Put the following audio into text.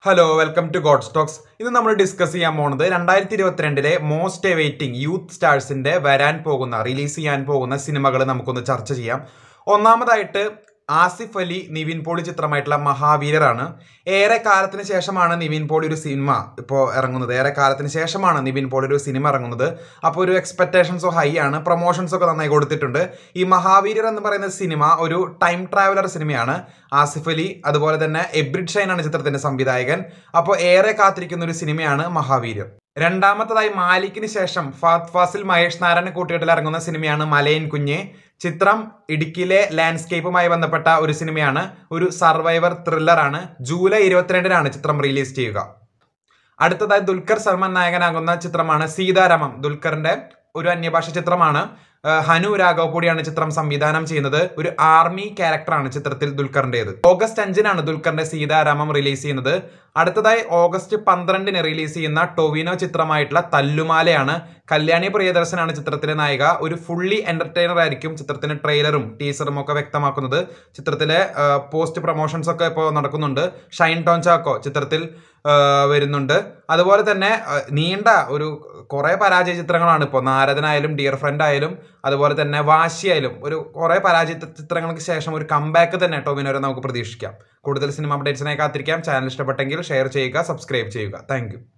hello welcome to god stocks ഇന്ന് നമ്മൾ discuss ചെയ്യാൻ പോകുന്നത് രണ്ടായിരത്തി ഇരുപത്തിരണ്ടിലെ മോസ്റ്റ് വെയിറ്റിംഗ് യൂത്ത് സ്റ്റാർസിന്റെ വരാൻ പോകുന്ന റിലീസ് ചെയ്യാൻ പോകുന്ന സിനിമകൾ നമുക്കൊന്ന് ചർച്ച ചെയ്യാം ഒന്നാമതായിട്ട് ആസിഫ് അലി നിവിൻ പോളി ചിത്രമായിട്ടുള്ള മഹാവീരറാണ് ഏറെ കാലത്തിന് ശേഷമാണ് നിവിൻ പോളി ഒരു സിനിമ ഇപ്പോൾ ഇറങ്ങുന്നത് ഏറെ കാലത്തിന് ശേഷമാണ് നിവിൻ പോളി ഒരു സിനിമ ഇറങ്ങുന്നത് അപ്പോൾ ഒരു എക്സ്പെക്ടേഷൻസോ ഹൈ ആണ് പ്രൊമോഷൻസ് ഒക്കെ നന്നായി കൊടുത്തിട്ടുണ്ട് ഈ മഹാവീരർ എന്ന് പറയുന്ന സിനിമ ഒരു ടൈം ട്രാവലർ സിനിമയാണ് ആസിഫ് അലി അതുപോലെ തന്നെ എബ്രിഡ് ഷൈൻ ആണ് ചിത്രത്തിന്റെ സംവിധായകൻ അപ്പോൾ ഏറെ കാത്തിരിക്കുന്ന ഒരു സിനിമയാണ് മഹാവീരർ രണ്ടാമത്തതായി മാലിക്കിന് ശേഷം ഫാത് ഫാസിൽ മഹേഷ് നാരായണ കൂട്ടുകെട്ടിൽ ഇറങ്ങുന്ന സിനിമയാണ് മലയൻ കുഞ്ഞ് ചിത്രം ഇടുക്കിയിലെ ലാൻഡ്സ്കേപ്പുമായി ബന്ധപ്പെട്ട ഒരു സിനിമയാണ് ഒരു സർവൈവർ ത്രില്ലറാണ് ജൂലൈ ഇരുപത്തിരണ്ടിനാണ് ചിത്രം റിലീസ് ചെയ്യുക അടുത്തതായി ദുൽഖർ സൽമാൻ നായകനാകുന്ന ചിത്രമാണ് സീതാരാമം ദുൽഖറിന്റെ ഒരു അന്യഭാഷ ചിത്രമാണ് ഹനു രാഘവപൂടിയാണ് ചിത്രം സംവിധാനം ചെയ്യുന്നത് ഒരു ആർമി ക്യാരക്ടറാണ് ചിത്രത്തിൽ ദുൽഖറിന്റേത് ഓഗസ്റ്റ് അഞ്ചിനാണ് ദുൽഖറിന്റെ സീതാരാമം റിലീസ് ചെയ്യുന്നത് അടുത്തതായി ഓഗസ്റ്റ് പന്ത്രണ്ടിന് റിലീസ് ചെയ്യുന്ന ടൊവിനോ ചിത്രമായിട്ടുള്ള തല്ലുമാലയാണ് കല്യാണി പ്രിയദർശനാണ് ചിത്രത്തിലെ നായിക ഒരു ഫുള്ളി എന്റർടൈനർ ആയിരിക്കും ചിത്രത്തിന് ട്രെയിലറും ടീസറും ഒക്കെ വ്യക്തമാക്കുന്നത് ചിത്രത്തിലെ പോസ്റ്റ് പ്രൊമോഷൻസ് ഒക്കെ ഇപ്പോൾ നടക്കുന്നുണ്ട് ഷൈൻ ടോൺ ചാക്കോ ചിത്രത്തിൽ വരുന്നുണ്ട് അതുപോലെ തന്നെ നീണ്ട ഒരു കുറേ പരാജയ ചിത്രങ്ങളാണ് ഇപ്പോൾ നാരദനായാലും ഡിയർ ഫ്രണ്ട് ആയാലും അതുപോലെ തന്നെ വാശിയായാലും ഒരു കുറേ പരാജയ ചിത്രങ്ങൾക്ക് ശേഷം ഒരു കംബാക്ക് തന്നെ ടോമിനോരെ നമുക്ക് പ്രതീക്ഷിക്കാം കൂടുതൽ സിനിമ അപ്ഡേറ്റ്സിനായി കാത്തിരിക്കാം ചാനൽ ഇഷ്ടപ്പെട്ടെങ്കിൽ ഷെയർ ചെയ്യുക സബ്സ്ക്രൈബ് ചെയ്യുക താങ്ക്